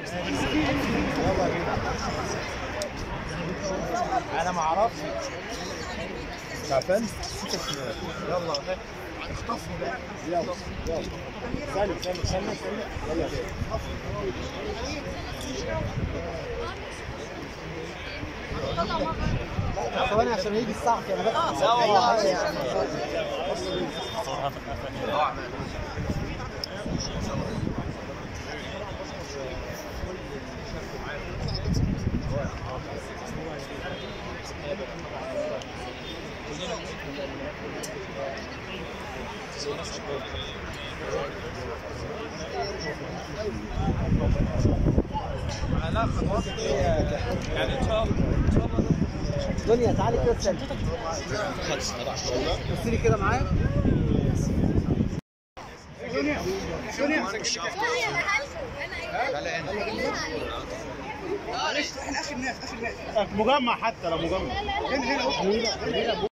يلا بينا انا ما اعرفش تعبان يلا اخطفني بقى يلا يلا ثانية ثانية ثانية ثانية يلا بينا ثواني عشان يجي الساعة كده بس لا والله يعني دنيا تعالي كده تسلم بصي كده معايا دنيا دنيا مجمع حتى لو مجمع هنا هنا